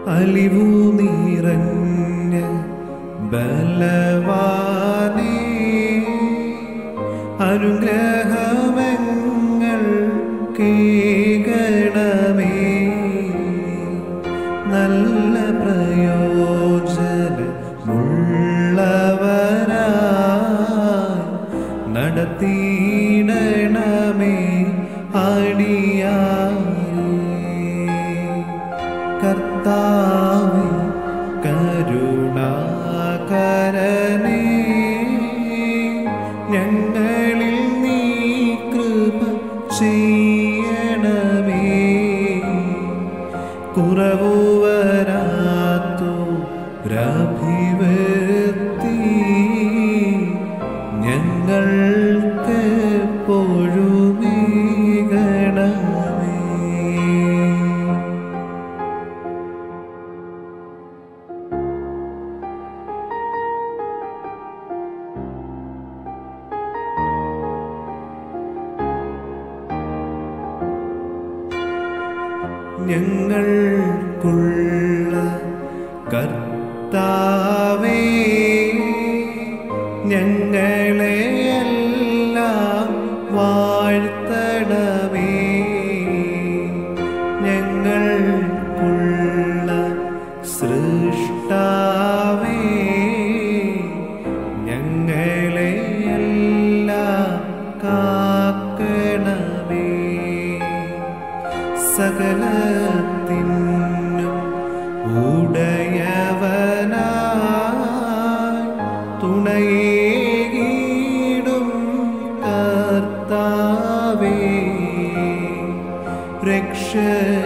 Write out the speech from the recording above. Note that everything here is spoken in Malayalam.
അലിവു നിറഞ്ഞ ബലവാനേ അനുഗ്രഹമങ്ങൾ കേകണമേ നല്ല പ്രയോജനമുള്ളവരായി നടത്തിയിടണമേ അടിയാരേ കർത്താവേ കരുണാകരനേ ഞങ്ങളിൽ നീ കൃപ ചെയ്യണമേ കുറവു വരാത്തു രഭിവൃത്തി ഞങ്ങൾക്ക് പൊഴുമേകണമേ ഞങ്ങൾക്കുള്ള കർത്താവേ ഞങ്ങളെയെല്ലാം വാഴ്ത്തണമേ ഞങ്ങൾക്കുള്ള സൃഷ്ടാവേ ഞങ്ങളെയെല്ലാം കാക്കണമേ സകലത്തിനും ഉടയവനായി തുണയേകിടും കർത്താവേ രക്ഷ